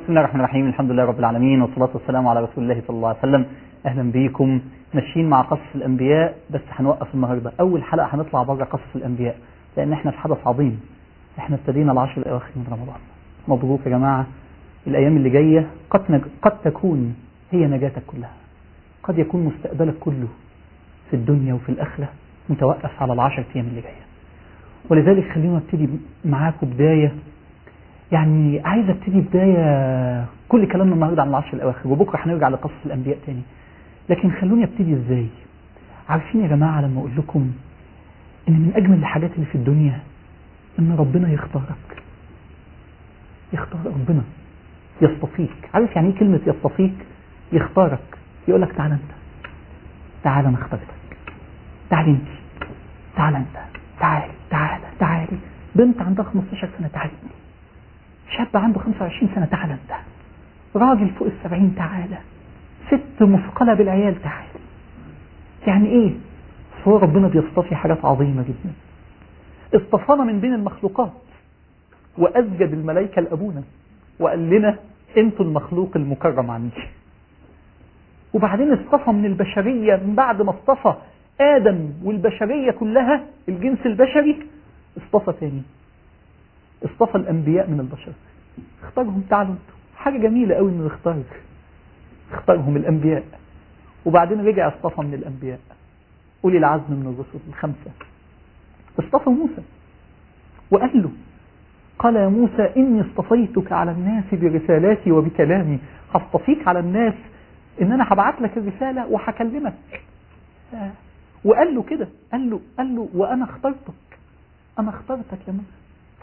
بسم الله الرحمن الرحيم الحمد لله رب العالمين والصلاة والسلام على رسول الله صلى الله عليه وسلم أهلا بيكم ماشيين مع قصص الأنبياء بس هنوقف النهاردة أول حلقة هنطلع بره قصص الأنبياء لأن احنا في حدث عظيم احنا ابتدينا العشر الأواخر من رمضان مبروك يا جماعة الأيام اللي جاية قد, نج... قد تكون هي نجاتك كلها قد يكون مستقبلك كله في الدنيا وفي الآخرة متوقف على العشر أيام اللي جاية ولذلك خلينا نبتدي معاكم بداية يعني عايز ابتدي بداية كل كلامنا النهارده عن العشر الأواخر وبكرة هنرجع لقصص الأنبياء تاني لكن خلوني ابتدي ازاي عارفين يا جماعة لما أقول لكم إن من أجمل الحاجات اللي في الدنيا إن ربنا يختارك يختار ربنا يصطفيك عارف يعني ايه كلمة يصطفيك يختارك يقول لك تعالى انت تعال انا اخترتك تعالي انت تعال انت تعالي تعالى تعالي بنت عندها 15 سنة تعالي انت شاب عنده 25 سنة تعالى انت راجل فوق السبعين تعالى ست مثقلة بالعيال تعالى يعني ايه هو ربنا بيصطفي حاجات عظيمة جدا اصطفانا من بين المخلوقات وأسجد الملائكة لأبونا وقال لنا انتوا المخلوق المكرم عندي وبعدين اصطفى من البشرية من بعد ما اصطفى آدم والبشرية كلها الجنس البشري اصطفى تاني اصطفى الأنبياء من البشر اختارهم تعالوا انتوا حاجة جميلة قوي انه يختار اختارهم الأنبياء وبعدين رجع اصطفى من الأنبياء أولي العزم من الرسل الخمسة اصطفى موسى وقال له قال يا موسى إني اصطفيتك على الناس برسالاتي وبكلامي هصطفيك على الناس إن أنا هبعت لك الرسالة وهكلمك وقال له كده قال له قال له وأنا اخترتك أنا اخترتك يا موسى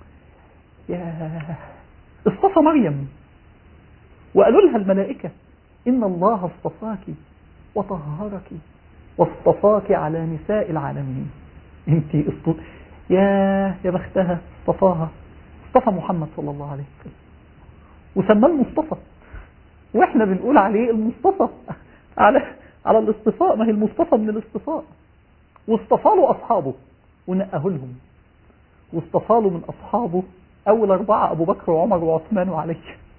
يا اصطفى مريم وقالوا لها الملائكة إن الله اصطفاك وطهرك واصطفاك على نساء العالمين انت اصطف... يا يا بختها اصطفاها اصطفى محمد صلى الله عليه وسلم وسماه المصطفى واحنا بنقول عليه المصطفى على على الاصطفاء ما هي المصطفى من الاصطفاء واصطفى له اصحابه ونقاه لهم واصطفى له من اصحابه اول اربعه ابو بكر وعمر وعثمان وعلي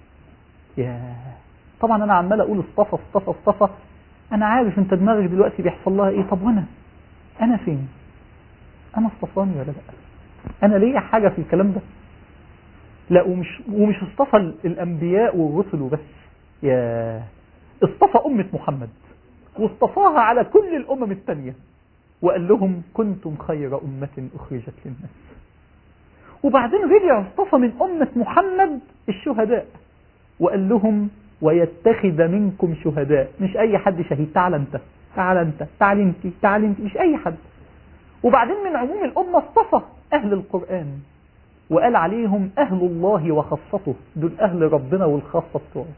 يا طبعا انا عمال اقول اصطفى اصطفى اصطفى انا عارف انت دماغك دلوقتي بيحصل لها ايه طب وانا انا فين انا اصطفاني ولا لا انا ليا حاجه في الكلام ده لا ومش ومش اصطفى الانبياء والرسل وبس يا اصطفى امه محمد واصطفاها على كل الامم الثانيه وقال لهم كنتم خير امه اخرجت للناس وبعدين رجع اصطفى من امه محمد الشهداء وقال لهم ويتخذ منكم شهداء مش اي حد شهيد تعال انت تعال انت تعال انت تعال انت مش اي حد وبعدين من عموم الامه اصطفى اهل القران وقال عليهم أهل الله وخاصته دول أهل ربنا والخاصة بتوعه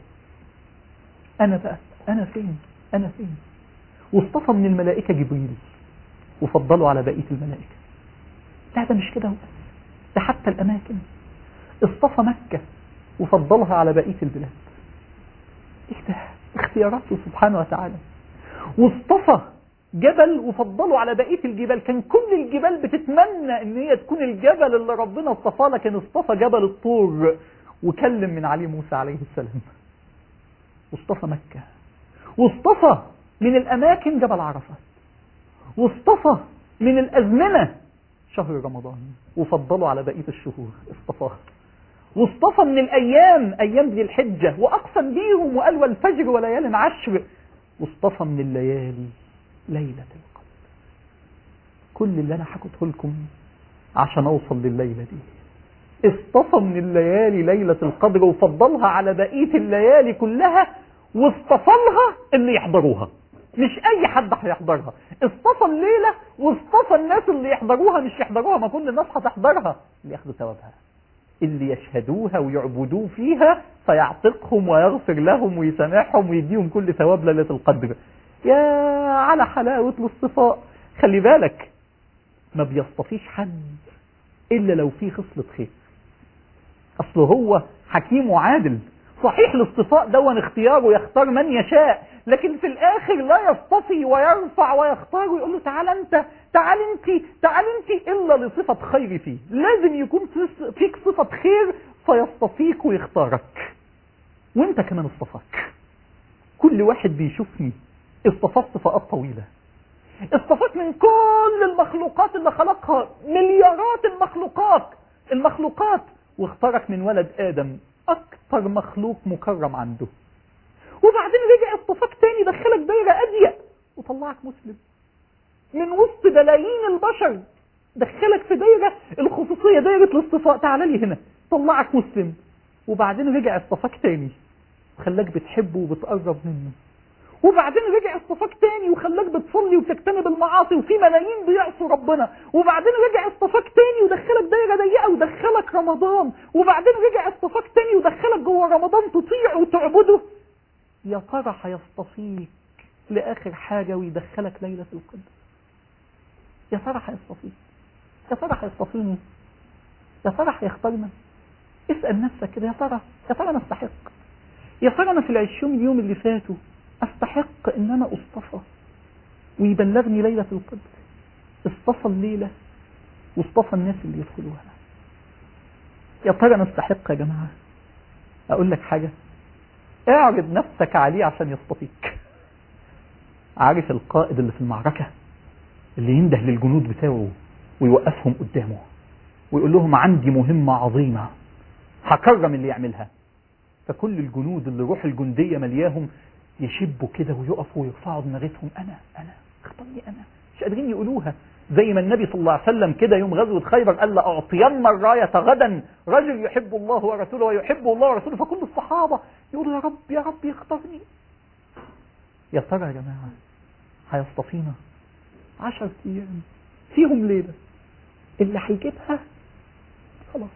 أنا بقى أنا فين أنا فين واصطفى من الملائكة جبريل وفضلوا على بقية الملائكة لا ده مش كده ده حتى الأماكن اصطفى مكة وفضلها على بقية البلاد ايه ده اختياراته سبحانه وتعالى واصطفى جبل وفضلوا على بقية الجبال كان كل الجبال بتتمنى ان هي تكون الجبل اللي ربنا اصطفى لكن اصطفى جبل الطور وكلم من عليه موسى عليه السلام واصطفى مكة واصطفى من الاماكن جبل عرفات واصطفى من الازمنة شهر رمضان وفضلوا على بقية الشهور اصطفاه واصطفى من الايام ايام ذي الحجة واقسم بيهم وقال والفجر وليال عشر واصطفى من الليالي ليلة القدر كل اللي أنا حكته لكم عشان أوصل لليلة دي اصطفى من الليالي ليلة القدر وفضلها على بقية الليالي كلها واصطفى لها اللي يحضروها مش أي حد هيحضرها اصطفى الليلة واصطفى الناس اللي يحضروها مش يحضروها ما كل الناس هتحضرها اللي ياخدوا ثوابها اللي يشهدوها ويعبدوه فيها فيعتقهم ويغفر لهم ويسامحهم ويديهم كل ثواب ليلة القدر يا على حلاوة الاصطفاء خلي بالك ما بيصطفيش حد إلا لو فيه خصلة خير أصل هو حكيم وعادل صحيح الاصطفاء دون اختياره يختار من يشاء لكن في الآخر لا يصطفي ويرفع ويختار ويقول له تعال أنت تعال أنت تعال أنت إلا لصفة خير فيه لازم يكون فيك صفة خير فيصطفيك ويختارك وانت كمان اصطفاك كل واحد بيشوفني اصطفت فئات طويلة اصطفت من كل المخلوقات اللي خلقها مليارات المخلوقات المخلوقات واختارك من ولد آدم أكثر مخلوق مكرم عنده وبعدين رجع اصطفاك تاني دخلك دايرة أضيق وطلعك مسلم من وسط بلايين البشر دخلك في دايرة الخصوصية دايرة الاصطفاء تعال لي هنا طلعك مسلم وبعدين رجع اصطفاك تاني خلاك بتحبه وبتقرب منه وبعدين رجع اصطفاك تاني وخلاك بتصلي وبتجتنب المعاصي وفي ملايين بيعصوا ربنا وبعدين رجع اصطفاك تاني ودخلك دايره ضيقه ودخلك رمضان وبعدين رجع اصطفاك تاني ودخلك جوه رمضان تطيع وتعبده يا ترى هيصطفيك لاخر حاجه ويدخلك ليله القدر يا ترى هيصطفيك يا ترى هيصطفيني يا ترى هيختارنا اسال نفسك كده يا ترى يا ترى انا استحق يا ترى انا في العشرين يوم اللي فاتوا استحق ان انا اصطفى ويبلغني ليلة القدر اصطفى الليلة واصطفى الناس اللي يدخلوها يا ترى انا استحق يا جماعة اقول لك حاجة اعرض نفسك عليه عشان يصطفيك عارف القائد اللي في المعركة اللي ينده للجنود بتاعه ويوقفهم قدامه ويقول لهم عندي مهمة عظيمة هكرم اللي يعملها فكل الجنود اللي روح الجندية ملياهم يشبوا كده ويقفوا ويرفعوا دماغتهم انا انا اختارني انا مش قادرين يقولوها زي ما النبي صلى الله عليه وسلم كده يوم غزوة خيبر قال لأعطين الراية غدا رجل يحب الله ورسوله ويحبه الله ورسوله فكل الصحابة يقولوا يا رب يا رب يختارني يا ترى يا جماعة هيصطفينا عشر أيام فيهم ليلة اللي هيجيبها خلاص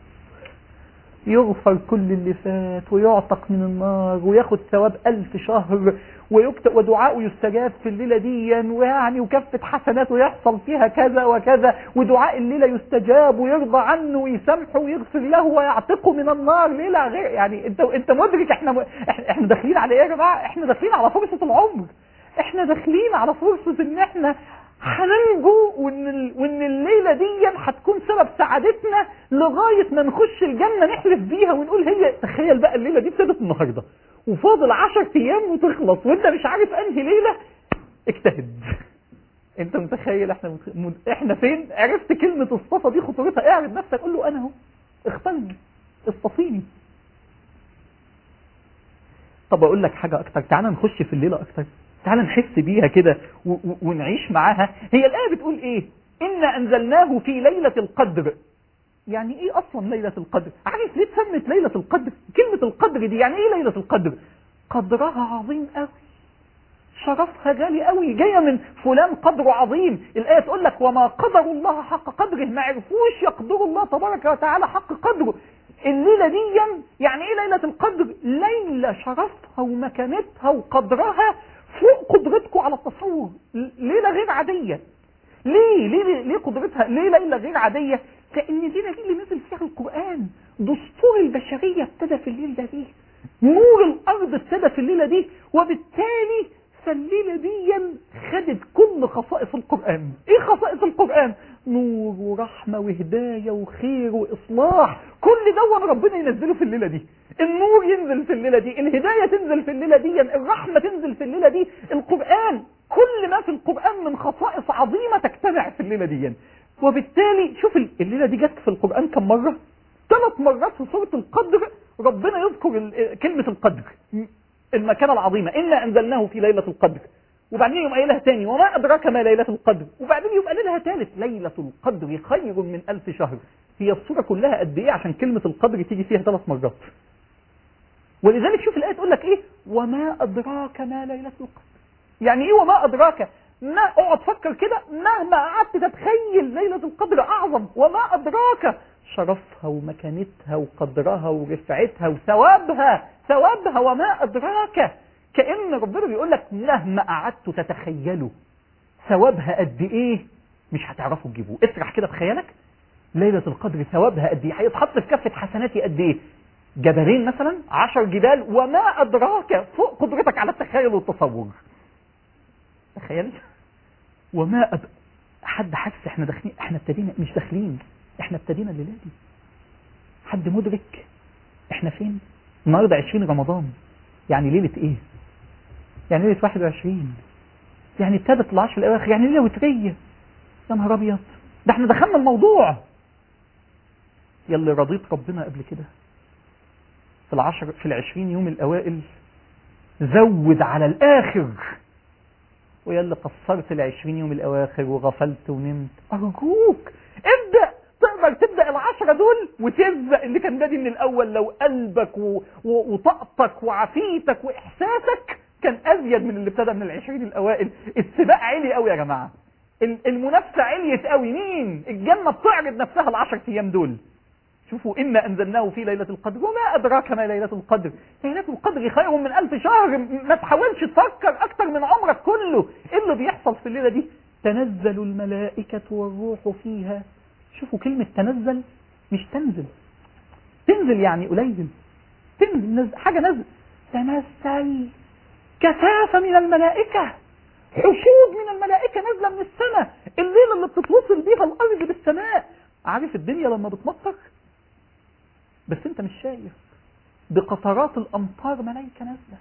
يغفر كل اللي فات ويعتق من النار وياخد ثواب ألف شهر ويكتب ودعاءه يستجاب في الليلة دي ويعني وكفة حسناته يحصل فيها كذا وكذا ودعاء الليلة يستجاب ويرضى عنه ويسامحه ويغفر له ويعتقه من النار ليلة غير يعني انت انت مدرك احنا احنا داخلين على ايه يا جماعة احنا داخلين على فرصة العمر احنا داخلين على فرصة ان احنا هننجو وان ال... وان الليله دي هتكون سبب سعادتنا لغايه ما نخش الجنه نحلف بيها ونقول هي تخيل بقى الليله دي ابتدت النهارده وفاضل 10 ايام وتخلص وانت مش عارف انهي ليله اجتهد انت متخيل احنا مت... احنا فين عرفت كلمه الصفا دي خطورتها اعرض نفسك قول له انا اهو اختارني اصطفيني طب اقول لك حاجه اكتر تعال نخش في الليله اكتر تعال نحس بيها كده ونعيش معاها هي الآية بتقول إيه إنا أنزلناه في ليلة القدر يعني إيه أصلا ليلة القدر عارف ليه اتسمت ليلة القدر كلمة القدر دي يعني إيه ليلة القدر قدرها عظيم قوي شرفها غالي قوي جايه من فلان قدره عظيم الايه تقول لك وما قدر الله حق قدره ما عرفوش يقدروا الله تبارك وتعالى حق قدره الليله دي يعني ايه ليله القدر ليله شرفها ومكانتها وقدرها فوق قدرتكم على التصور ليلة غير عادية ليه ليه ليه قدرتها ليه ليلة غير عادية لأن الليلة دي اللي نزل فيها القرآن دستور البشرية ابتدى في الليلة دي نور الأرض ابتدى في الليلة دي وبالتالي فالليلة دي خدت كل خصائص القرآن ايه خصائص القرآن نور ورحمة وهداية وخير وإصلاح كل دون ربنا ينزله في الليلة دي النور ينزل في الليلة دي الهداية تنزل في الليلة دي الرحمة تنزل في الليلة دي القرآن كل ما في القرآن من خصائص عظيمة تجتمع في الليلة دي وبالتالي شوف الليلة دي جت في القرآن كم مرة ثلاث مرات في سورة القدر ربنا يذكر كلمة القدر المكانة العظيمة إنا أنزلناه في ليلة القدر وبعدين يوم قايلها تاني وما أدراك ما ليلة القدر وبعدين يبقى لها ثالث ليلة القدر خير من ألف شهر هي الصورة كلها قد إيه عشان كلمة القدر تيجي فيها ثلاث مرات ولذلك شوف الآية تقول لك إيه وما أدراك ما ليلة القدر يعني إيه وما أدراك ما اقعد فكر كده مهما قعدت تتخيل ليلة القدر أعظم وما أدراك شرفها ومكانتها وقدرها ورفعتها وثوابها ثوابها وما أدراك كأن ربنا بيقول لك مهما قعدت تتخيلوا ثوابها قد إيه مش هتعرفوا تجيبوه اسرح كده بخيالك ليلة القدر ثوابها قد إيه هيتحط في كفة حسناتي قد إيه جبلين مثلا عشر جبال وما أدراك فوق قدرتك على التخيل والتصور تخيل وما أد... حد حاسس احنا داخلين احنا ابتدينا مش داخلين احنا ابتدينا الليله دي حد مدرك احنا فين النهارده 20 رمضان يعني ليلة ايه يعني ليلة 21 يعني ابتدت العشر الاواخر يعني ليلة وترية يا نهار ابيض ده احنا دخلنا الموضوع يلي رضيت ربنا قبل كده في العشر في العشرين يوم الاوائل زود على الاخر ويلا قصرت العشرين يوم الاواخر وغفلت ونمت ارجوك ابدأ تقدر تبدأ العشرة دول وتبدأ اللي كان بادي من الاول لو قلبك و... و... وطاقتك وعافيتك واحساسك كان ازيد من اللي ابتدى من العشرين الاوائل السباق عالي قوي يا جماعة المنافسة عليت قوي مين الجنة بتعرض نفسها العشر ايام دول شوفوا إنا أنزلناه في ليلة القدر وما أدراك ما ليلة القدر ليلة القدر خير من ألف شهر ما تحاولش تفكر أكتر من عمرك كله إيه اللي بيحصل في الليلة دي تنزل الملائكة والروح فيها شوفوا كلمة تنزل مش تنزل تنزل يعني قليل تنزل نزل حاجة نزل تنزل كثافة من الملائكة حشود من الملائكة نازلة من السماء الليلة اللي بتتوصل بيها الأرض بالسماء عارف الدنيا لما بتمطر بس انت مش شايف بقطرات الامطار ملائكه نازله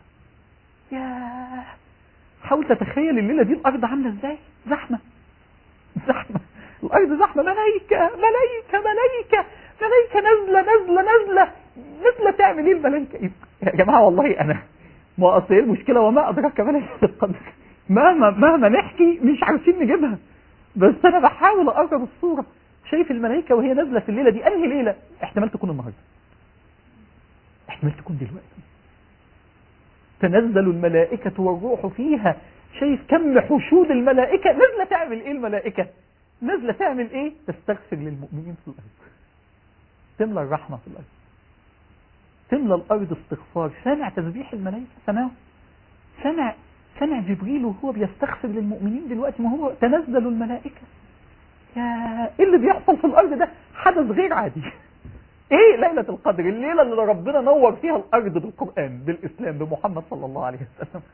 ياه حاول تتخيل الليله دي الارض عامله ازاي زحمه زحمه الارض زحمه ملائكه ملائكه ملائكه ملائكه نازله نازله نازله نازله تعمل ايه الملائكه يا جماعه والله انا ما اصل المشكله وما ادراك ما ليله القدر مهما مهما نحكي مش عارفين نجيبها بس انا بحاول اقرب الصوره شايف الملائكة وهي نازلة في الليلة دي أنهي ليلة احتمال تكون النهاردة احتمال تكون دلوقتي تنزل الملائكة والروح فيها شايف كم حشود الملائكة نازلة تعمل ايه الملائكة نازلة تعمل ايه تستغفر للمؤمنين في الأرض تملى الرحمة في الأرض تملى الأرض استغفار سامع تسبيح الملائكة سمعه سمع سمع جبريل وهو بيستغفر للمؤمنين دلوقتي ما هو تنزل الملائكة يا ايه اللي بيحصل في الارض ده حدث غير عادي ايه ليلة القدر الليلة اللي ربنا نور فيها الارض بالقرآن بالاسلام بمحمد صلى الله عليه وسلم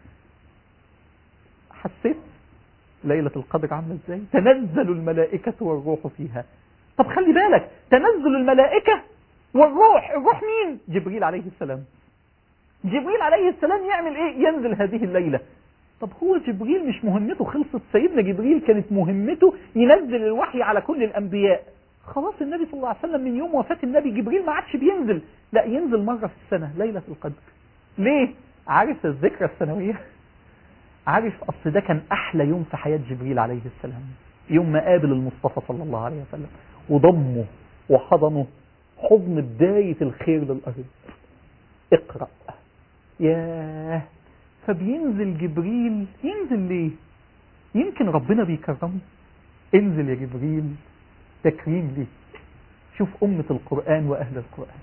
حسيت ليلة القدر عاملة ازاي تنزل الملائكة والروح فيها طب خلي بالك تنزل الملائكة والروح الروح مين جبريل عليه السلام جبريل عليه السلام يعمل ايه ينزل هذه الليلة طب هو جبريل مش مهمته خلصت سيدنا جبريل كانت مهمته ينزل الوحي على كل الأنبياء خلاص النبي صلى الله عليه وسلم من يوم وفاة النبي جبريل ما عادش بينزل لا ينزل مرة في السنة ليلة القدر ليه عارف الذكرى السنوية عارف أصل ده كان أحلى يوم في حياة جبريل عليه السلام يوم ما قابل المصطفى صلى الله عليه وسلم وضمه وحضنه حضن بداية الخير للأرض اقرأ ياه فبينزل جبريل ينزل ليه يمكن ربنا بيكرمه انزل يا جبريل تكريم ليه شوف أمة القرآن وأهل القرآن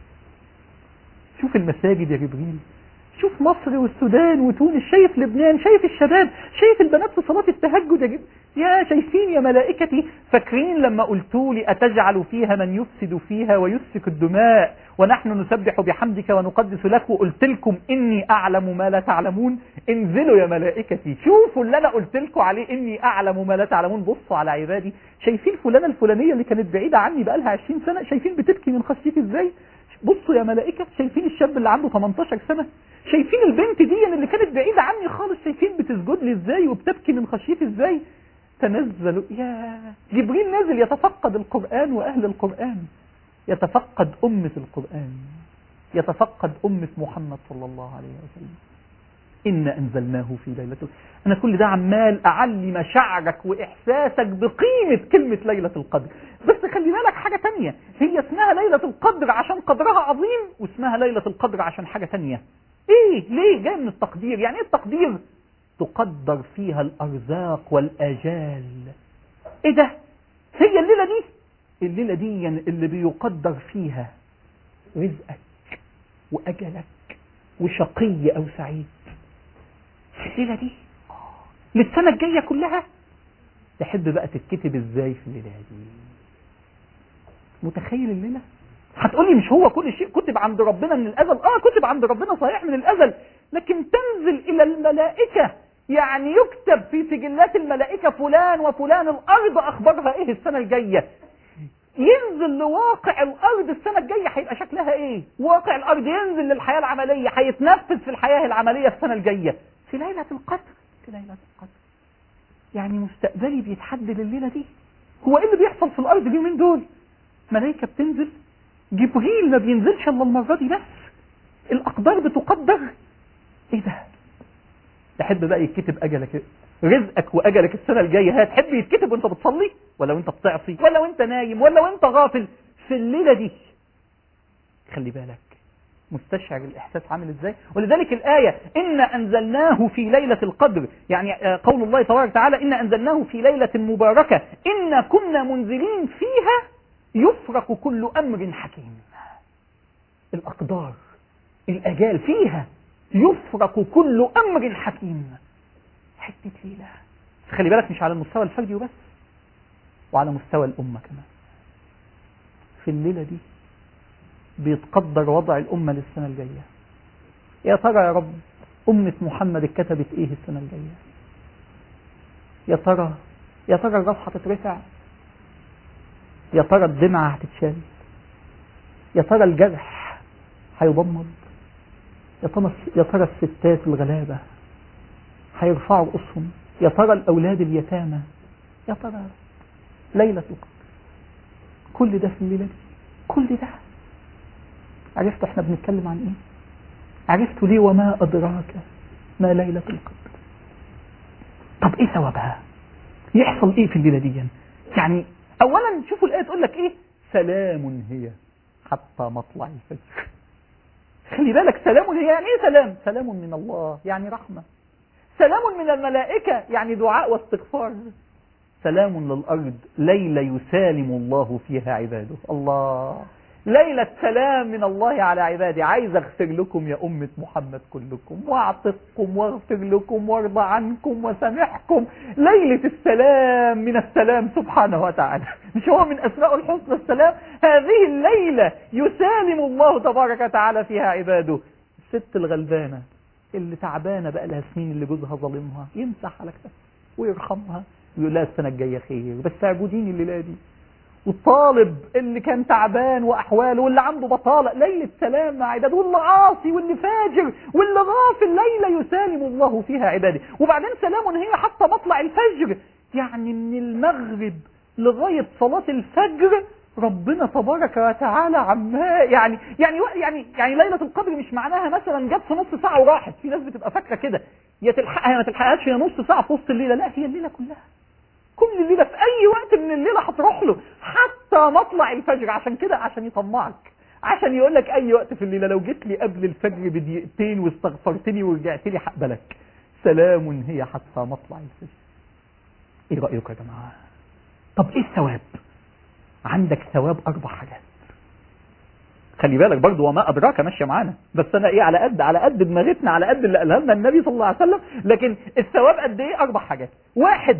شوف المساجد يا جبريل شوف مصر والسودان وتونس شايف لبنان شايف الشباب شايف البنات في صلاة التهجد يا, جب... يا شايفين يا ملائكتي فاكرين لما قلتوا لي أتجعل فيها من يفسد فيها ويسفك الدماء ونحن نسبح بحمدك ونقدس لك وقلت لكم إني أعلم ما لا تعلمون انزلوا يا ملائكتي شوفوا اللي أنا قلت لكم عليه إني أعلم ما لا تعلمون بصوا على عبادي شايفين فلانة الفلانية اللي كانت بعيدة عني بقالها 20 سنة شايفين بتبكي من خشيتي إزاي بصوا يا ملائكة شايفين الشاب اللي عنده 18 سنة شايفين البنت دي اللي كانت بعيدة عني خالص شايفين بتسجد لي ازاي وبتبكي من خشيتي ازاي تنزلوا يا جبريل نازل يتفقد القرآن وأهل القرآن يتفقد أمة القرآن يتفقد أمة محمد صلى الله عليه وسلم إنا أنزلناه في ليلة أنا كل ده عمال أعلي مشاعرك وإحساسك بقيمة كلمة ليلة القدر بس خلي بالك حاجة تانية هي اسمها ليلة القدر عشان قدرها عظيم واسمها ليلة القدر عشان حاجة تانية ايه ليه جاي من التقدير يعني ايه التقدير تقدر فيها الارزاق والاجال ايه ده هي الليلة دي الليلة دي اللي بيقدر فيها رزقك واجلك وشقي او سعيد الليلة دي للسنة الجاية كلها تحب بقى تتكتب ازاي في الليلة دي متخيل الليلة هتقولي مش هو كل شيء كتب عند ربنا من الأزل آه كتب عند ربنا صحيح من الأزل لكن تنزل إلى الملائكة يعني يكتب في سجلات الملائكة فلان وفلان الأرض أخبارها إيه السنة الجاية ينزل لواقع الارض السنه الجايه هيبقى شكلها ايه واقع الارض ينزل للحياه العمليه هيتنفذ في الحياه العمليه السنه الجايه في ليله القدر في ليله القدر يعني مستقبلي بيتحدد الليله دي هو ايه اللي بيحصل في الارض اليومين دول ملائكه بتنزل جبريل ما بينزلش الا المره دي بس الاقدار بتقدر ايه ده تحب بقى يتكتب اجلك رزقك واجلك السنه الجايه هتحب يتكتب وانت بتصلي ولا وانت بتعصي ولا وانت نايم ولا وانت غافل في الليله دي خلي بالك مستشعر الإحساس عامل إزاي ولذلك الآية إن أنزلناه في ليلة القدر يعني قول الله تبارك وتعالى إن أنزلناه في ليلة مباركة إن كنا منزلين فيها يفرق كل أمر حكيم الأقدار الأجال فيها يفرق كل أمر حكيم حتة ليلة خلي بالك مش على المستوى الفردي وبس وعلى مستوى الأمة كمان في الليلة دي بيتقدر وضع الأمة للسنة الجاية يا ترى يا رب أمة محمد اتكتبت إيه السنة الجاية يا ترى يا ترى الراس هتترفع يا ترى الدمعة هتتشال يا ترى الجرح هيضمد يا ترى يا ترى الستات الغلابة هيرفعوا رؤوسهم يا ترى الأولاد اليتامى يا ترى ليلة القدر كل ده في الليلة دي كل ده عرفت احنا بنتكلم عن ايه عرفت ليه وما أدراك ما ليلة القدر طب ايه ثوابها يحصل ايه في الليلة دي يعني اولا شوفوا الآية تقول لك ايه سلام هي حتى مطلع الفجر خلي بالك سلام هي يعني ايه سلام سلام من الله يعني رحمة سلام من الملائكة يعني دعاء واستغفار سلام للأرض ليلة يسالم الله فيها عباده الله ليلة سلام من الله على عبادي عايز اغفر لكم يا أمة محمد كلكم واعتقكم واغفر لكم وارضى عنكم وسامحكم ليلة السلام من السلام سبحانه وتعالى مش هو من أسماء الحسنى السلام هذه الليلة يسالم الله تبارك وتعالى فيها عباده الست الغلبانة اللي تعبانة بقى لها سنين اللي جوزها ظالمها يمسح على كتفها ويرحمها ويقول لها السنة الجاية خير بس اعبديني الليلة دي والطالب اللي كان تعبان واحواله واللي عنده بطاله ليله سلام مع عباده واللي عاصي واللي فاجر واللي غافل ليله يسالم الله فيها عباده وبعدين سلام هي حتى مطلع الفجر يعني من المغرب لغايه صلاه الفجر ربنا تبارك وتعالى عما يعني يعني يعني يعني ليله القدر مش معناها مثلا جت في نص ساعه وراحت في ناس بتبقى فاكره كده يا تلحقها يا ما تلحقهاش هي نص ساعه في وسط الليله لا هي الليله كلها كل الليلة في أي وقت من الليلة هتروح له حتى مطلع الفجر عشان كده عشان يطمعك عشان يقول لك أي وقت في الليلة لو جيت لي قبل الفجر بدقيقتين واستغفرتني ورجعت لي هقبلك سلام هي حتى مطلع الفجر إيه رأيك يا جماعة طب إيه الثواب عندك ثواب أربع حاجات خلي بالك برضو وما أدراك ماشية معانا بس أنا إيه على قد على قد دماغتنا على قد اللي قالها لنا النبي صلى الله عليه وسلم لكن الثواب قد إيه أربع حاجات واحد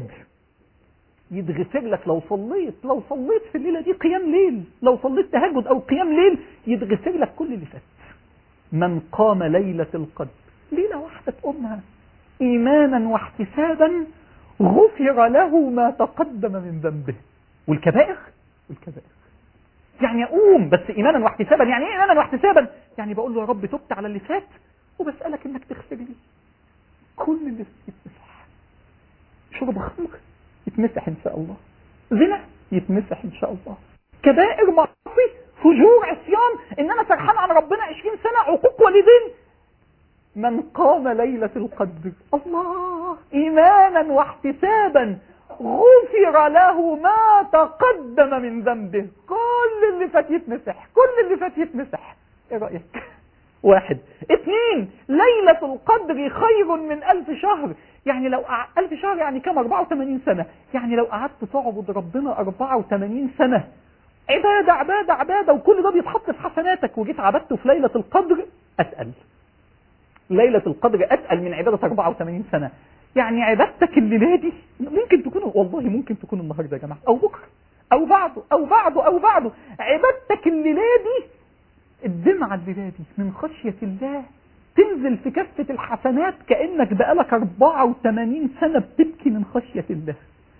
يتغفر لك لو صليت لو صليت في الليلة دي قيام ليل لو صليت تهجد أو قيام ليل يتغفر لك كل اللي فات من قام ليلة القدر ليلة واحدة تقومها إيمانا واحتسابا غفر له ما تقدم من ذنبه والكبائر والكبائر يعني أقوم بس إيمانا واحتسابا يعني إيه إيمانا واحتسابا يعني بقول له يا رب تبت على اللي فات وبسألك إنك تغفر لي كل اللي يتمسح شرب خمر يتمسح ان شاء الله زنا يتمسح ان شاء الله كبائر معصي فجور عصيان ان انا سرحان عن ربنا 20 سنة عقوق والدين من قام ليلة القدر الله ايمانا واحتسابا غفر له ما تقدم من ذنبه كل اللي فات يتمسح كل اللي فات يتمسح ايه رأيك واحد اثنين ليلة القدر خير من ألف شهر يعني لو أع... ألف شهر يعني كم 84 سنة يعني لو قعدت تعبد ربنا 84 سنة عبادة عبادة عبادة وكل ده بيتحط في حسناتك وجيت عبدته في ليلة القدر أتقل ليلة القدر أتقل من عبادة 84 سنة يعني عبادتك الليلة دي ممكن تكون والله ممكن تكون النهاردة يا جماعة أو بكرة أو بعده أو بعده أو بعده عبادتك الليلة دي الدمعة الليلة دي من خشية الله تنزل في كفة الحسنات كأنك بقالك 84 سنة بتبكي من خشية الله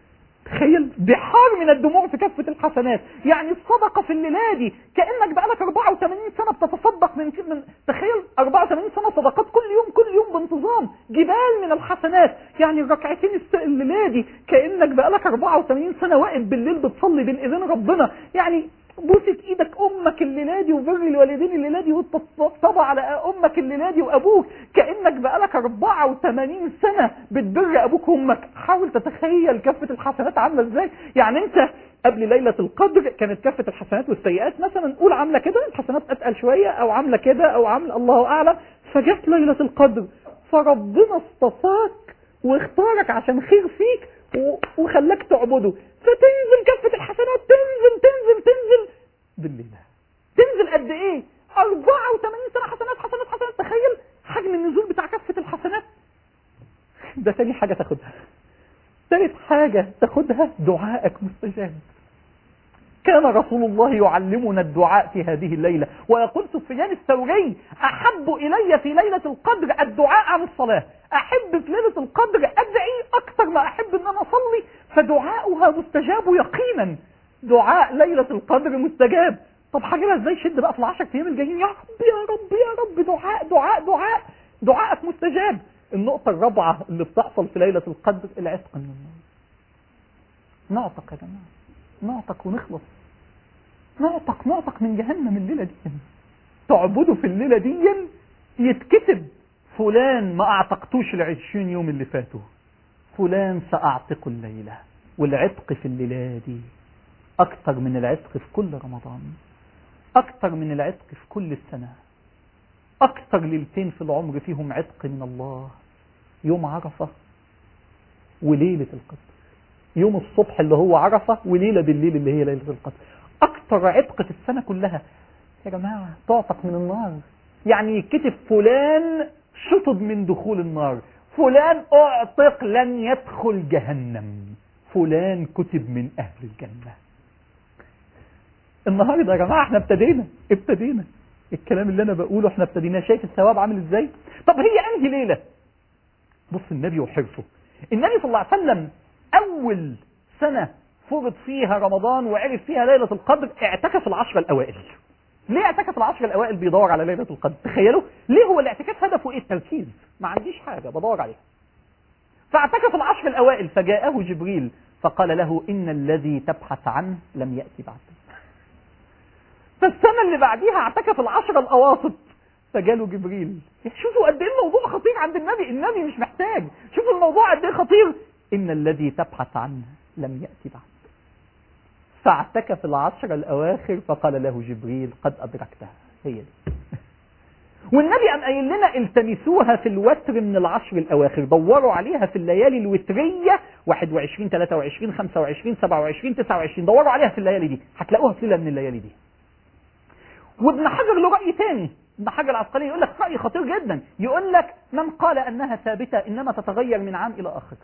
تخيل بحار من الدموع في كفة الحسنات يعني الصدقة في الليلة دي كأنك بقالك 84 سنة بتتصدق من, من تخيل 84 سنة صدقات كل يوم كل يوم بانتظام جبال من الحسنات يعني الركعتين الليلة دي كأنك بقالك 84 سنة واقف بالليل بتصلي بين ايدين ربنا يعني بوسة ايدك امك الليلة دي وبر الوالدين الليلة دي وتطبطب على امك الليلة دي وابوك كأنك بقالك 84 سنة بتبر ابوك وامك حاول تتخيل كفة الحسنات عاملة ازاي يعني انت قبل ليلة القدر كانت كفة الحسنات والسيئات مثلا نقول عاملة كده الحسنات اتقل شوية او عاملة كده او عاملة الله اعلم فجت ليلة القدر فربنا اصطفاك واختارك عشان خير فيك وخلاك تعبده فتنزل كفة الحسنات تنزل تنزل تنزل بالليلة تنزل قد ايه 84 سنة حسنات حسنات حسنات تخيل حجم النزول بتاع كفة الحسنات ده تاني حاجة تاخدها ثالث حاجة تاخدها دعائك مستجاب كان رسول الله يعلمنا الدعاء في هذه الليلة ويقول سفيان الثوري أحب إلي في ليلة القدر الدعاء عن الصلاة أحب في ليلة القدر أدعي أكثر ما أحب أن أنا أصلي فدعاؤها مستجاب يقينا دعاء ليلة القدر مستجاب طب هجيبها ازاي شد بقى في العشر ايام الجايين يا رب يا رب يا رب دعاء دعاء دعاء دعائك مستجاب النقطة الرابعة اللي بتحصل في ليلة القدر العتق من النار نعتق يا جماعة نعتق ونخلص نعتق نعتق من جهنم الليلة دي تعبدوا في الليلة دي يتكتب فلان ما اعتقتوش العشرين يوم اللي فاتوا فلان سأعتق الليلة والعتق في الليلة دي أكثر من العتق في كل رمضان أكثر من العتق في كل السنة أكثر ليلتين في العمر فيهم عتق من الله يوم عرفة وليلة القدر يوم الصبح اللي هو عرفة وليلة بالليل اللي هي ليلة القدر أكثر عتق في السنة كلها يا جماعة تعتق من النار يعني يكتب فلان شطب من دخول النار فلان اعتق لن يدخل جهنم فلان كتب من أهل الجنة النهاردة يا جماعة احنا ابتدينا ابتدينا الكلام اللي انا بقوله احنا ابتدينا شايف الثواب عامل ازاي طب هي انهي ليلة بص النبي وحرصه النبي صلى الله عليه وسلم اول سنة فرض فيها رمضان وعرف فيها ليلة القدر اعتكف العشر الاوائل ليه اعتكف العشر الاوائل بيدور على ليلة القدر تخيلوا ليه هو الاعتكاف هدفه ايه التركيز ما عنديش حاجة بدور عليها فاعتكف العشر الاوائل فجاءه جبريل فقال له ان الذي تبحث عنه لم يأتي بعد فالسنة اللي بعديها اعتكف العشر الأواسط فجاله جبريل شوفوا قد ايه الموضوع خطير عند النبي النبي مش محتاج شوفوا الموضوع قد ايه خطير ان الذي تبحث عنه لم يأتي بعد فاعتكف العشر الأواخر فقال له جبريل قد أدركتها هي دي والنبي قام قايل لنا التمسوها في الوتر من العشر الأواخر دوروا عليها في الليالي الوترية 21 23 25 27 29 دوروا عليها في الليالي دي هتلاقوها في ليلة من الليالي دي وابن حجر له رأي تاني ابن حجر العسقلاني يقول لك رأي خطير جدا يقول لك من قال أنها ثابتة إنما تتغير من عام إلى آخر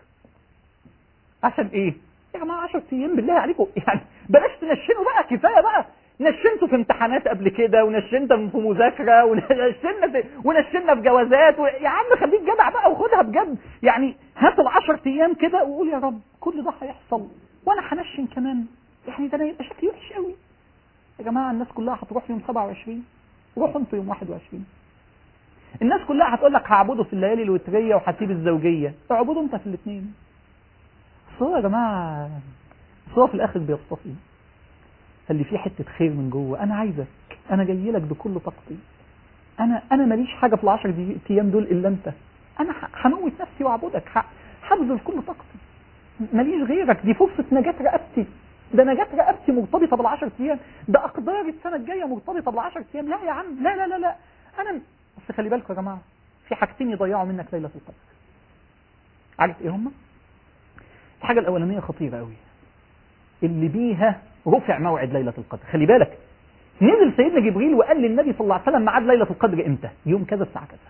عشان إيه يا جماعة 10 أيام بالله عليكم يعني بلاش تنشنوا بقى كفاية بقى نشنتوا في امتحانات قبل كده ونشنت في مذاكرة ونشنا في ونشنا في جوازات و... يا عم خليك جدع بقى وخدها بجد يعني هات العشر ايام كده وقول يا رب كل ده هيحصل وانا هنشن كمان يعني ده انا يبقى شكلي وحش قوي يا جماعة الناس كلها هتروح يوم 27 روحوا انتوا يوم 21 الناس كلها هتقول لك هعبده في الليالي الوترية وهسيب الزوجية اعبدوا انت في الاثنين هو يا جماعة هو في الاخر بيصطفي اللي فيه حتة خير من جوه انا عايزك انا جاي لك بكل طاقتي انا انا ماليش حاجة في العشر دي ايام دول الا انت انا هموت نفسي واعبدك هبذل كل طاقتي ماليش غيرك دي فرصة نجاة رقبتي ده نجاة رقبتي مرتبطة بالعشر ايام ده اقدار السنة الجاية مرتبطة بالعشر ايام لا يا عم لا لا لا لا انا بس خلي بالكم يا جماعة في حاجتين يضيعوا منك ليلة القدر عارف ايه هما الحاجة الاولانية خطيرة قوي اللي بيها رفع موعد ليلة القدر خلي بالك نزل سيدنا جبريل وقال للنبي صلى الله عليه وسلم ميعاد ليلة القدر امتى يوم كذا الساعة كذا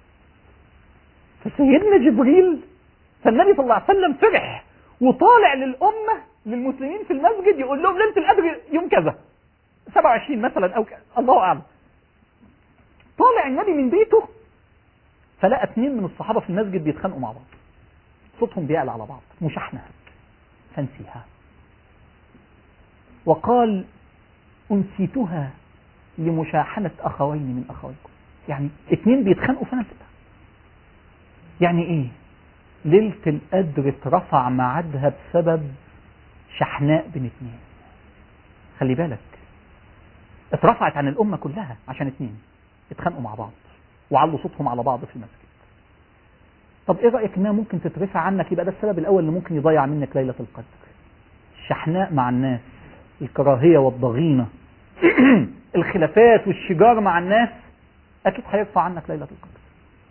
فسيدنا جبريل فالنبي صلى الله عليه وسلم فرح وطالع للأمة للمسلمين في المسجد يقول لهم ليلة القدر يوم كذا 27 مثلا أو كذا الله أعلم طالع النبي من بيته فلقى اثنين من الصحابة في المسجد بيتخانقوا مع بعض صوتهم بيعلى على بعض مشاحنة فنسيها وقال أنسيتها لمشاحنة أخوين من أخويكم يعني اتنين بيتخانقوا فنسيتها يعني ايه ليلة القدر اترفع ميعادها بسبب شحناء بين اتنين خلي بالك اترفعت عن الأمة كلها عشان اتنين اتخانقوا مع بعض وعلوا صوتهم على بعض في المسجد طب ايه رأيك انها ممكن تترفع عنك يبقى ده السبب الاول اللي ممكن يضيع منك ليلة القدر الشحناء مع الناس الكراهية والضغينة الخلافات والشجار مع الناس اكيد هيرفع عنك ليلة القدر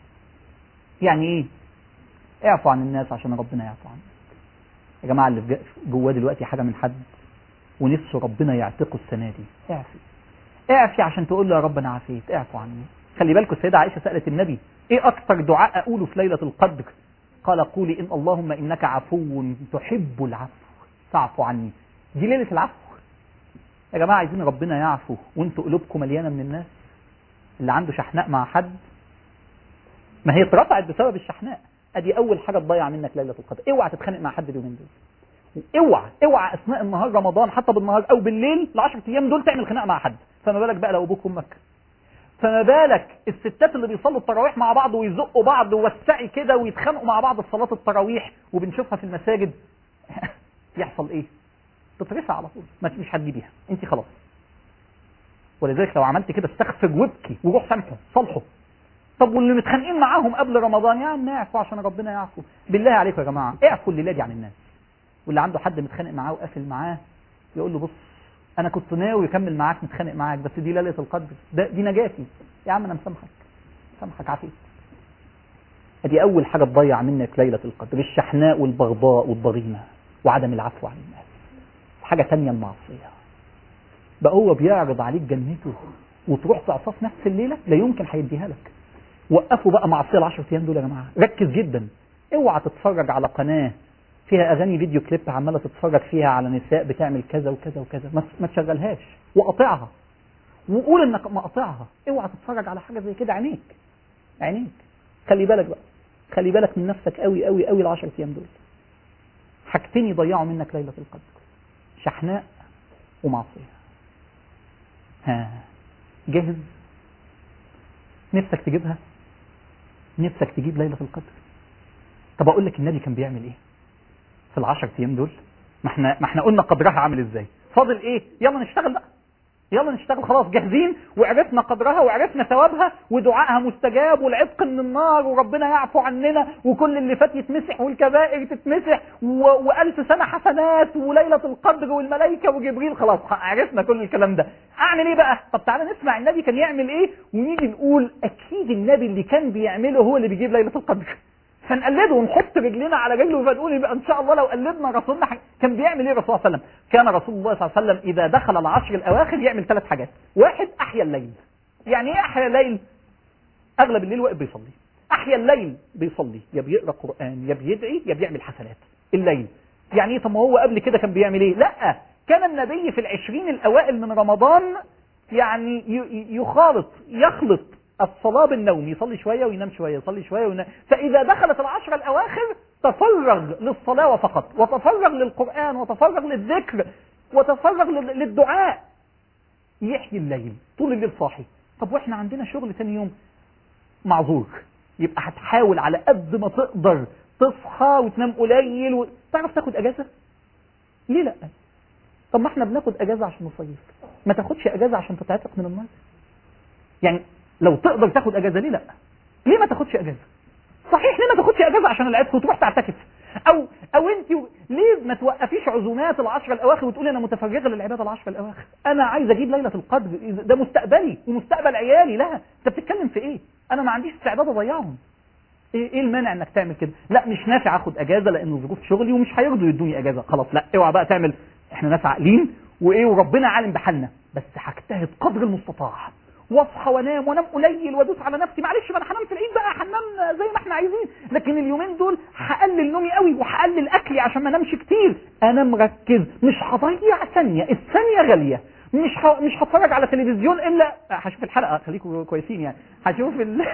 يعني ايه اعفوا عن الناس عشان ربنا يعفو عنك يا جماعة اللي في جواه دلوقتي حاجة من حد ونفسه ربنا يعتقه السنة دي اعفي اعفي عشان تقول له يا رب انا عافيت اعفو عني خلي بالكم السيدة عائشة سألت النبي ايه اكتر دعاء اقوله في ليلة القدر قال قولي ان اللهم انك عفو تحب العفو فاعفو عني دي ليلة العفو يا جماعة عايزين ربنا يعفو وانتوا قلوبكم مليانة من الناس اللي عنده شحناء مع حد ما هي اترفعت بسبب الشحناء ادي اول حاجة تضيع منك ليلة القدر اوعى تتخانق مع حد اليومين دول اوعى اوعى اثناء النهار رمضان حتى بالنهار او بالليل ال10 ايام دول تعمل خناقه مع حد فما بالك بقى لو ابوك وامك فما بالك الستات اللي بيصلوا التراويح مع بعض ويزقوا بعض ووسعي كده ويتخانقوا مع بعض في صلاه التراويح وبنشوفها في المساجد يحصل ايه تترفع على طول ما مش هتجيبيها انت خلاص ولذلك لو عملت كده استغفر وابكي وروح سامحه صالحه طب واللي متخانقين معاهم قبل رمضان يا عم اعفوا عشان ربنا يعفو بالله عليكم يا جماعه اعفوا الليله دي عن الناس واللي عنده حد متخانق معاه وقافل معاه يقول له بص انا كنت ناوي اكمل معاك متخانق معاك بس دي ليله القدر ده دي نجاتي يا عم انا مسامحك مسامحك عافيت ادي اول حاجه تضيع منك ليله القدر الشحناء والبغضاء والضغينه وعدم العفو عن الناس حاجه تانية المعصيه بقى هو بيعرض عليك جنته وتروح تعصاه في نفس الليله لا يمكن هيديها لك وقفوا بقى معصيه ال10 ايام دول يا جماعه ركز جدا اوعى تتفرج على قناه فيها اغاني فيديو كليب عماله تتفرج فيها على نساء بتعمل كذا وكذا وكذا ما, ما تشغلهاش وقاطعها وقول انك مقاطعها اوعى تتفرج على حاجه زي كده عينيك عينيك خلي بالك بقى خلي بالك من نفسك قوي قوي قوي ال10 ايام دول حاجتين يضيعوا منك ليله القدر شحناء ومعصيه ها جاهز نفسك تجيبها نفسك تجيب ليله القدر طب اقول لك النبي كان بيعمل ايه في العشر ايام دول ما احنا ما احنا قلنا قدرها عامل ازاي فاضل ايه يلا نشتغل بقى يلا نشتغل خلاص جاهزين وعرفنا قدرها وعرفنا ثوابها ودعائها مستجاب والعتق من النار وربنا يعفو عننا وكل اللي فات يتمسح والكبائر تتمسح و... وألف سنة حسنات وليلة القدر والملائكة وجبريل خلاص عرفنا كل الكلام ده أعمل إيه بقى؟ طب تعالى نسمع النبي كان يعمل إيه ونيجي نقول أكيد النبي اللي كان بيعمله هو اللي بيجيب ليلة القدر فنقلده ونحط رجلنا على رجله فنقول يبقى ان شاء الله لو قلدنا رسولنا حاجة. كان بيعمل ايه الرسول صلى الله عليه وسلم كان رسول الله صلى الله عليه وسلم اذا دخل العشر الاواخر يعمل ثلاث حاجات واحد احيا الليل يعني ايه احيا الليل اغلب الليل واقف بيصلي احيا الليل بيصلي يا بيقرا قران يا بيدعي يا بيعمل حسنات الليل يعني ايه طب ما هو قبل كده كان بيعمل ايه لا كان النبي في العشرين الاوائل من رمضان يعني يخالط يخلط الصلاة بالنوم يصلي شوية وينام شوية يصلي شوية وينام فإذا دخلت العشرة الأواخر تفرغ للصلاة فقط وتفرغ للقرآن وتفرغ للذكر وتفرغ للدعاء يحيي الليل طول الليل صاحي طب واحنا عندنا شغل تاني يوم معذور يبقى هتحاول على قد ما تقدر تصحى وتنام قليل و... تعرف تاخد اجازه ليه لا طب ما احنا بناخد اجازه عشان نصيف ما تاخدش اجازه عشان تتعتق من النار يعني لو تقدر تاخد اجازه ليه لا ليه ما تاخدش اجازه صحيح ليه ما تاخدش اجازه عشان العتق وتروح تعتكف او او انت ليه ما توقفيش عزومات العشر الاواخر وتقولي انا متفرغه للعباده العشر الاواخر انا عايز اجيب ليله القدر ده مستقبلي ومستقبل عيالي لا انت بتتكلم في ايه انا ما عنديش استعداد اضيعهم ايه ايه المانع انك تعمل كده لا مش نافع اخد اجازه لان ظروف شغلي ومش هيرضوا يدوني اجازه خلاص لا اوعى بقى تعمل احنا ناس عاقلين وايه وربنا عالم بحالنا بس هجتهد قدر المستطاع واصحى وانام وانام قليل وادوس على نفسي معلش ما انا هنام في العيد بقى هننام زي ما احنا عايزين لكن اليومين دول هقلل نومي قوي وهقلل اكلي عشان ما انامش كتير انا مركز مش هضيع ثانيه الثانيه غاليه مش ه... مش هتفرج على تلفزيون الا هشوف الحلقه خليكم كويسين يعني هشوف ال...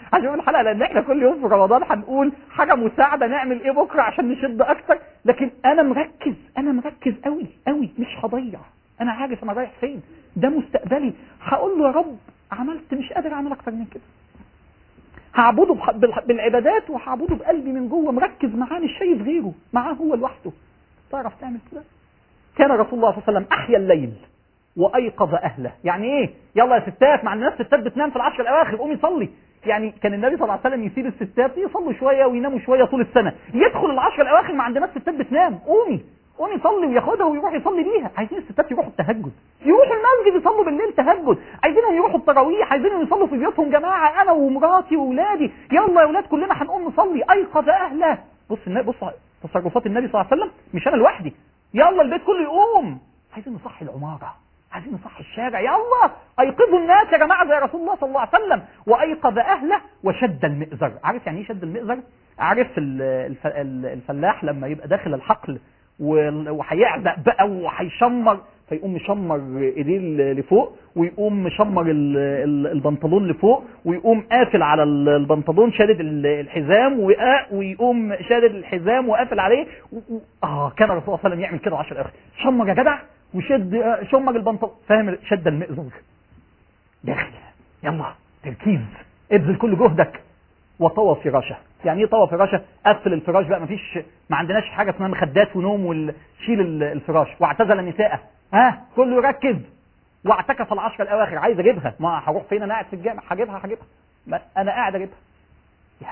عشان الحلقه لان احنا كل يوم في رمضان هنقول حاجه مساعده نعمل ايه بكره عشان نشد اكتر لكن انا مركز انا مركز قوي قوي مش هضيع انا عارف انا رايح فين ده مستقبلي هقول له يا رب عملت مش قادر اعمل اكتر من كده هعبده بح- بالح- بالعبادات وهعبده بقلبي من جوه مركز معاه مش شايف غيره معاه هو لوحده تعرف تعمل كده كان رسول الله صلى الله عليه وسلم احيا الليل وايقظ اهله يعني ايه يلا يا ستات مع الناس ستات بتنام في العشر الاواخر قومي صلي يعني كان النبي صلى الله عليه وسلم يسيب الستات يصلوا شويه ويناموا شويه طول السنه يدخل العشر الاواخر ما عندنا ستات بتنام قومي قومي صلي وياخدها ويروح يصلي بيها عايزين الستات يروحوا التهجد يروحوا المسجد يصلوا بالليل تهجد عايزينهم يروحوا التراويح عايزينهم يصلوا في بيوتهم جماعه انا ومراتي واولادي يلا يا اولاد كلنا هنقوم نصلي ايقظ اهله بص النبي بص تصرفات النبي صلى الله عليه وسلم مش انا لوحدي يلا البيت كله يقوم عايزين نصحي العماره عايزين نصحي الشارع يلا ايقظوا الناس يا جماعه زي رسول الله صلى الله عليه وسلم وايقظ اهله وشد المئزر عارف يعني ايه شد المئزر عارف ال- الف- ال- الفلاح لما يبقى داخل الحقل وال- وهيعزق بقى وهيشمر فيقوم مشمر ايديه ل- لفوق ويقوم مشمر ال- ال- البنطلون لفوق ويقوم قافل على ال- البنطلون شادد ال- الحزام وقا- ويقوم شادد الحزام وقافل عليه و... و... اه كان الرسول صلى الله عليه وسلم يعمل كده 10 الاخر شمر يا جدع وشد آه، شمر البنطلون فاهم شد المئزر داخل يلا تركيز ابذل كل جهدك وطوى فراشه يعني ايه طوى فراشه قفل الفراش بقى مفيش ما عندناش حاجه اسمها مخدات ونوم وشيل ال- الفراش واعتزل نساءه ها كله يركز واعتكف العشر الاواخر عايز اجيبها ما هروح فين انا قاعد في الجامع هجيبها هجيبها ما انا قاعد اجيبها يا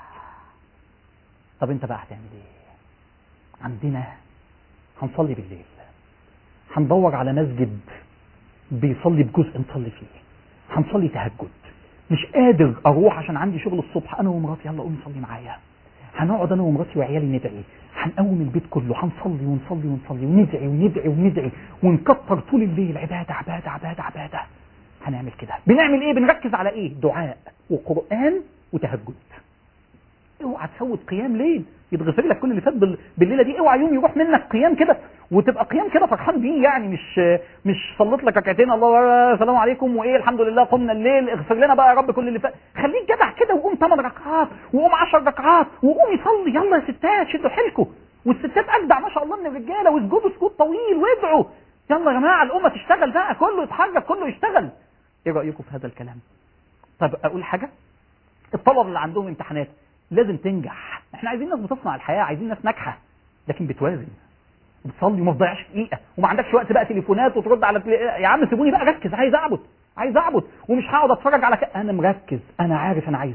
طب انت بقى هتعمل ايه عندنا هنصلي بالليل هندور على مسجد بيصلي بجزء نصلي فيه هنصلي تهجد مش قادر اروح عشان عندي شغل الصبح انا ومراتي يلا قومي صلي معايا هنقعد انا ومراتي وعيالي ندعي هنقوم البيت كله هنصلي ونصلي ونصلي وندعي وندعي وندعي ونكتر طول الليل عباده عباده عباده عباده هنعمل كده بنعمل ايه بنركز على ايه دعاء وقران وتهجد اوعى تفوت قيام ليل يتغفر لك كل اللي فات بال- بالليله دي اوعى يوم يروح منك قيام كده وتبقى قيام كده فرحان بيه يعني مش مش صليت لك ركعتين الله السلام عليكم وايه الحمد لله قمنا الليل اغفر لنا بقى يا رب كل اللي فات خليك جدع كده وقوم 8 ركعات وقوم 10 ركعات وقوم يصلي يلا يا ستات شدوا حيلكم والستات اجدع ما شاء الله من الرجاله واسجدوا سجود طويل وادعوا يلا يا جماعه الامه تشتغل بقى كله يتحرك كله يشتغل ايه رايكم في هذا الكلام طب اقول حاجه الطلبه اللي عندهم امتحانات لازم تنجح احنا عايزين ناس بتصنع الحياه عايزين ناس ناجحه لكن بتوازن بتصلي وما تضيعش دقيقه وما عندكش وقت بقى تليفونات وترد على تلي... يا عم سيبوني بقى ركز عايز اعبد عايز اعبد ومش هقعد اتفرج على ك... انا مركز انا عارف انا عايز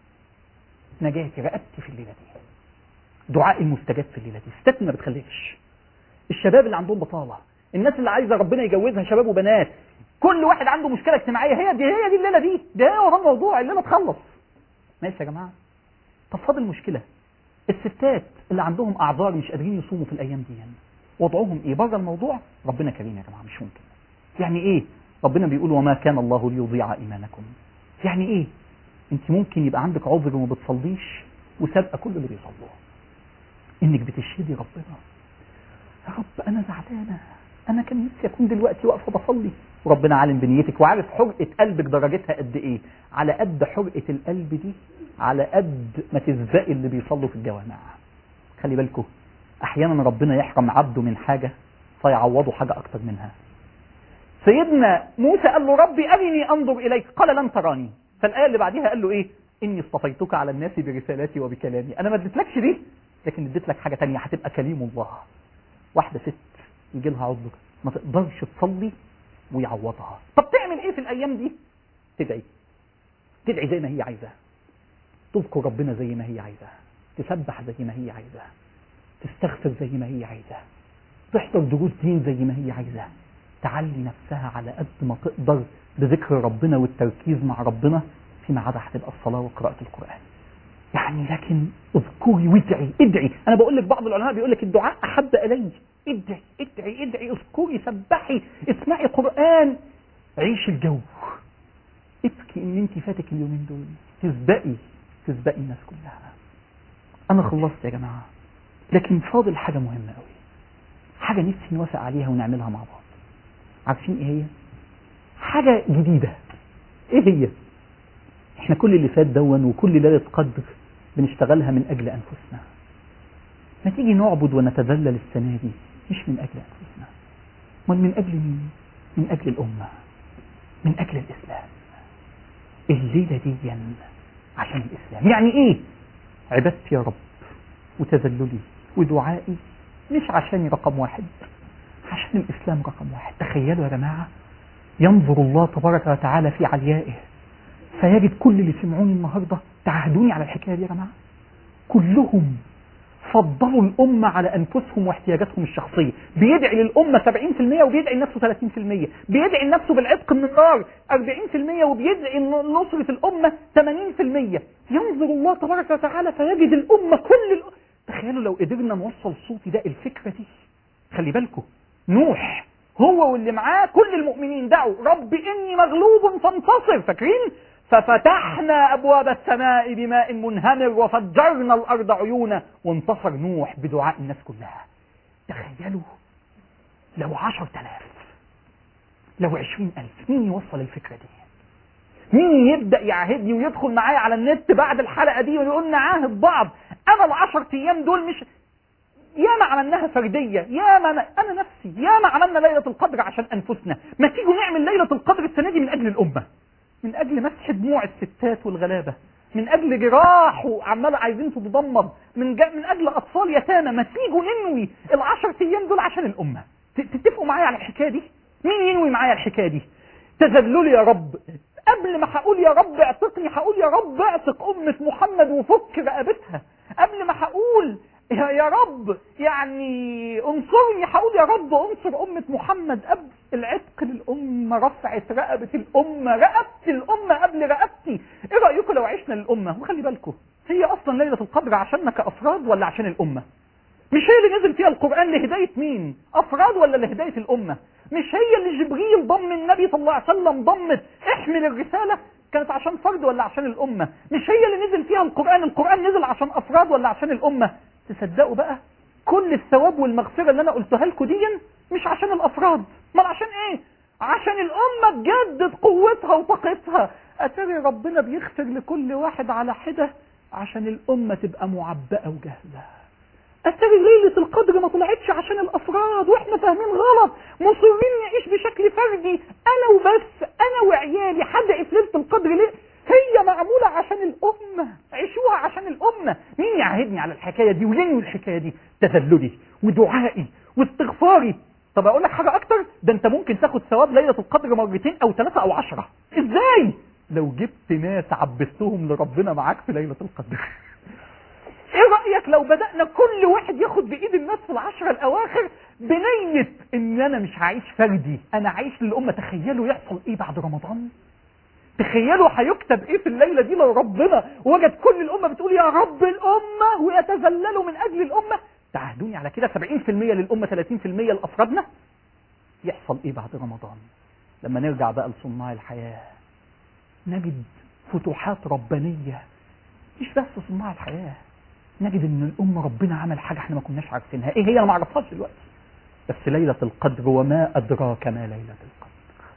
ايه نجاتي رقبتي في الليله دي دعائي المستجاب في الليله دي الستات ما بتخليش الشباب اللي عندهم بطاله الناس اللي عايزه ربنا يجوزها شباب وبنات كل واحد عنده مشكله اجتماعيه هي دي هي دي الليله دي ده هو ده الموضوع الليله تخلص ماشي يا جماعه طب فاضل مشكله الستات اللي عندهم اعذار مش قادرين يصوموا في الايام دي يعني. وضعهم ايه بره الموضوع ربنا كريم يا جماعه مش ممكن يعني ايه ربنا بيقول وما كان الله ليضيع ايمانكم يعني ايه انت ممكن يبقى عندك عذر وما بتصليش وسابقه كل اللي بيصلوه انك بتشهدي ربنا يا رب انا زعلانه انا كان نفسي اكون دلوقتي واقفه بصلي وربنا عالم بنيتك وعارف حرقه قلبك درجتها قد ايه على قد حرقه القلب دي على قد ما تسبقي اللي بيصلوا في الجوامع خلي بالكم احيانا ربنا يحرم عبده من حاجه فيعوضه حاجه اكتر منها سيدنا موسى قال له ربي ارني انظر اليك قال لن تراني فالايه اللي بعديها قال له ايه اني اصطفيتك على الناس برسالتي وبكلامي انا ما اديتلكش دي لكن اديت لك حاجه تانية هتبقى كليم الله واحده ست يجي لها عذر ما تقدرش تصلي ويعوضها طب تعمل ايه في الايام دي تدعي تدعي زي ما هي عايزاه تذكر ربنا زي ما هي عايزاه تسبح زي ما هي عايزاه تستغفر زي ما هي عايزاه تحضر دروس دين زي ما هي عايزاه تعلي نفسها على قد ما تقدر بذكر ربنا والتركيز مع ربنا فيما عدا هتبقى الصلاه وقراءه القران يعني لكن اذكري وادعي ادعي انا بقول لك بعض العلماء بيقول لك الدعاء احب الي ادعي ادعي ادعي اذكري سبحي اسمعي قران عيش الجو ابكي ان انت فاتك اليومين دول تسبقي تسبقي الناس كلها انا خلصت يا جماعه لكن فاضل حاجه مهمه قوي حاجه نفسي نوافق عليها ونعملها مع بعض عارفين ايه هي حاجه جديده ايه هي احنا كل اللي فات دون وكل ليلة قدر بنشتغلها من أجل أنفسنا ما تيجي نعبد ونتذلل السنة دي مش من أجل أنفسنا من من أجل مين من أجل الأمة من أجل الإسلام الليلة دي عشان الإسلام يعني إيه عبادتي يا رب وتذللي ودعائي مش عشاني رقم واحد عشان الإسلام رقم واحد تخيلوا يا جماعة ينظر الله تبارك وتعالى في عليائه فيجد كل اللي سمعوني النهاردة تعهدوني على الحكاية دي يا جماعة كلهم فضلوا الأمة على أنفسهم واحتياجاتهم الشخصية بيدعي للأمة 70% وبيدعي لنفسه 30% بيدعي لنفسه بالعتق من النار 40% وبيدعي نصرة الأمة 80% ينظر الله تبارك وتعالى فيجد الأمة كل الأمة. تخيلوا لو قدرنا نوصل صوتي ده الفكرة دي خلي بالكم نوح هو واللي معاه كل المؤمنين دعوا رب إني مغلوب فانتصر فاكرين ففتحنا أبواب السماء بماء منهمر وفجرنا الأرض عيونا وانتصر نوح بدعاء الناس كلها تخيلوا لو عشر تلاف لو عشرين ألف مين يوصل الفكرة دي مين يبدأ يعاهدني ويدخل معايا على النت بعد الحلقة دي ويقول نعاهد بعض أنا العشر أيام دول مش ياما عملناها فردية ياما أنا, أنا نفسي ياما عملنا ليلة القدر عشان أنفسنا ما تيجوا نعمل ليلة القدر السنة دي من أجل الأمة من أجل مسح دموع الستات والغلابة من أجل جراح وعمال عايزين تتضمد من, جا من أجل أطفال يتامى ما تيجوا ننوي العشر أيام دول عشان الأمة تتفقوا معايا على الحكاية دي مين ينوي معايا الحكاية دي تذللي يا رب قبل ما هقول يا رب اعتقني هقول يا رب اعتق أمة محمد وفك رقبتها قبل ما هقول يا, يا رب يعني انصرني هقول يا رب انصر أمة محمد قبل العتق للأمة رفعت رقبة الأمة رقبت الأمة قبل رقبتي ايه رأيكم لو عشنا للأمة وخلي بالكم هي أصلا ليلة القدر عشاننا كأفراد ولا عشان الأمة مش هي اللي نزل فيها القرآن لهداية مين أفراد ولا لهداية الأمة مش هي اللي جبريل ضم النبي صلى الله عليه وسلم ضمت احمل الرسالة كانت عشان فرد ولا عشان الأمة مش هي اللي نزل فيها القرآن القرآن نزل عشان أفراد ولا عشان الأمة تصدقوا بقى كل الثواب والمغفرة اللي أنا قلتها لكم دي مش عشان الأفراد امال عشان إيه عشان الأمة تجدد قوتها وطاقتها أتري ربنا بيغفر لكل واحد على حدة عشان الأمة تبقى معبأة وجاهزة أتري ليلة القدر ما طلعتش عشان الأفراد وإحنا فاهمين غلط مصرين نعيش بشكل فردي أنا وبس أنا وعيالي حد في ليلة القدر ليه هي معمولة عشان الأمة عيشوها عشان الأمة مين يعهدني على الحكاية دي وينوي الحكاية دي تذللي ودعائي واستغفاري طب أقول لك حاجة أكتر ده أنت ممكن تاخد ثواب ليلة القدر مرتين أو ثلاثة أو عشرة إزاي لو جبت ناس عبستهم لربنا معاك في ليلة القدر ايه رأيك لو بدأنا كل واحد ياخد بإيد الناس في العشرة الأواخر بنية إن أنا مش هعيش فردي أنا عايش للأمة تخيلوا يحصل إيه بعد رمضان تخيلوا هيكتب ايه في الليلة دي لو ربنا وجد كل الأمة بتقول يا رب الأمة ويتذللوا من أجل الأمة تعهدوني على كده 70% للأمة 30% لأفرادنا يحصل ايه بعد رمضان لما نرجع بقى لصناع الحياة نجد فتوحات ربانية مش بس صناع الحياة نجد ان الأمة ربنا عمل حاجة احنا ما كناش عارفينها ايه هي انا ما اعرفهاش دلوقتي بس ليلة القدر وما أدراك ما ليلة القدر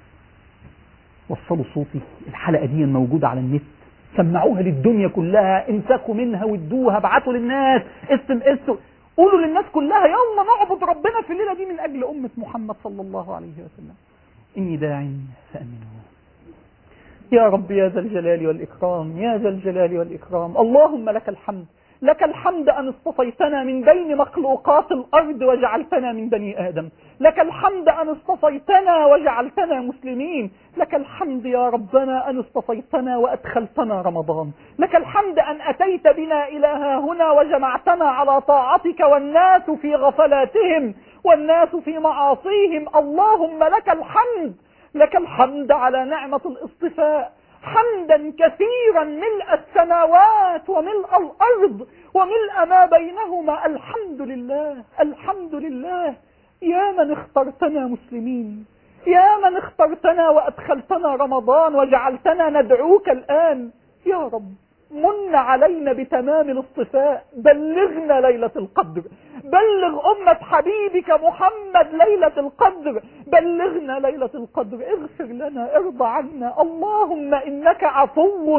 وصلوا صوتي الحلقة دي موجودة على النت سمعوها للدنيا كلها انسكوا منها وادوها ابعتوا للناس اسم اسم قولوا للناس كلها يلا نعبد ربنا في الليلة دي من أجل أمة محمد صلى الله عليه وسلم إني داع فأمنوا يا رب يا ذا الجلال والإكرام يا ذا الجلال والإكرام اللهم لك الحمد لك الحمد أن اصطفيتنا من بين مخلوقات الأرض وجعلتنا من بني آدم لك الحمد أن اصطفيتنا وجعلتنا مسلمين لك الحمد يا ربنا أن اصطفيتنا وأدخلتنا رمضان لك الحمد أن أتيت بنا إلى ها هنا وجمعتنا على طاعتك والناس في غفلاتهم والناس في معاصيهم اللهم لك الحمد لك الحمد على نعمة الاصطفاء حمدا كثيرا ملء السماوات وملء الأرض وملء ما بينهما الحمد لله الحمد لله يا من اخترتنا مسلمين يا من اخترتنا وأدخلتنا رمضان وجعلتنا ندعوك الآن يا رب من علينا بتمام الاصطفاء بلغنا ليلة القدر بلغ أمة حبيبك محمد ليلة القدر بلغنا ليلة القدر اغفر لنا ارضى عنا اللهم إنك عفو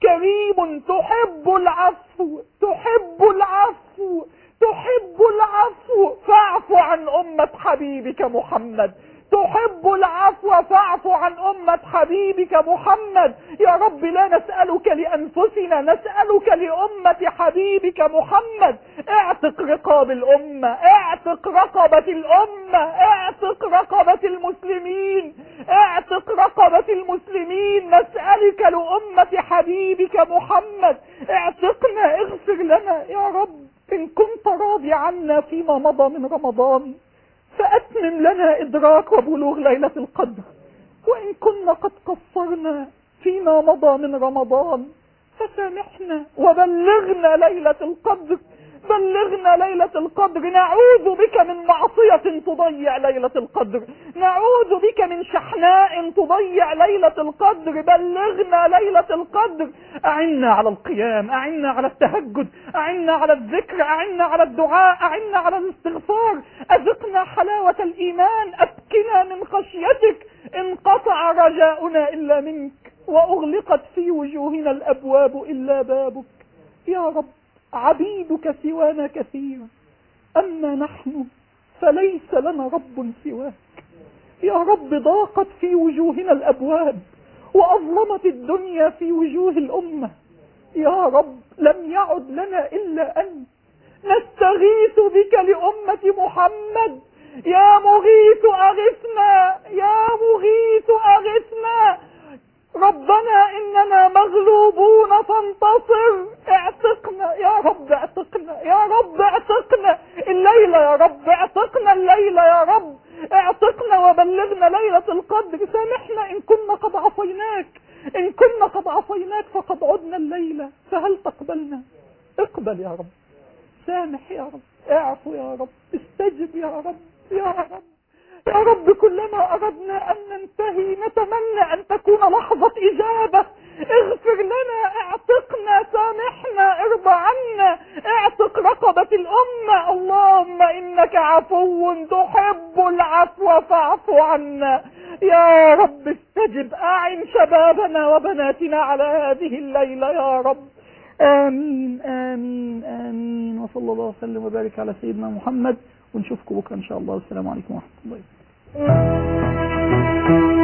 كريم تحب العفو تحب العفو تحب العفو فاعف عن أمة حبيبك محمد تحب العفو فاعف عن أمة حبيبك محمد يا رب لا نسألك لأنفسنا نسألك لأمة حبيبك محمد اعتق رقاب الأمة اعتق رقبة الأمة اعتق رقبة المسلمين اعتق رقبة المسلمين نسألك لأمة حبيبك محمد اعتقنا اغفر لنا يا رب إن كنت راضي عنا فيما مضى من رمضان فأتمم لنا إدراك وبلوغ ليلة القدر وإن كنا قد قصرنا فيما مضى من رمضان فسامحنا وبلغنا ليلة القدر بلغنا ليلة القدر نعوذ بك من معصية تضيع ليلة القدر نعوذ بك من شحناء تضيع ليلة القدر بلغنا ليلة القدر أعنا على القيام أعنا على التهجد أعنا على الذكر أعنا على الدعاء أعنا على الاستغفار أذقنا حلاوة الإيمان أبكنا من خشيتك انقطع رجاؤنا إلا منك وأغلقت في وجوهنا الأبواب إلا بابك يا رب عبيدك سوانا كثير أما نحن فليس لنا رب سواك يا رب ضاقت في وجوهنا الأبواب وأظلمت الدنيا في وجوه الأمة يا رب لم يعد لنا إلا أنت نستغيث بك لأمة محمد يا مغيث أغثنا يا مغيث أغثنا ربنا إننا مغلوبون فانتصر اعتقنا يا رب اعتقنا يا رب اعتقنا الليلة يا رب اعتقنا الليلة يا رب اعتقنا وبلغنا ليلة القدر سامحنا إن كنا قد عصيناك إن كنا قد عصيناك فقد عدنا الليلة فهل تقبلنا اقبل يا رب سامح يا رب اعفو يا رب استجب يا رب يا رب يا رب كلما أردنا أن ننتهي نتمنى أن تكون لحظة إجابة اغفر لنا اعتقنا سامحنا ارضى عنا اعتق رقبة الأمة اللهم إنك عفو تحب العفو فاعف عنا يا رب استجب أعن شبابنا وبناتنا على هذه الليلة يا رب آمين آمين آمين وصلى الله وسلم وبارك على سيدنا محمد ونشوفكم بكرة إن شاء الله والسلام عليكم ورحمة الله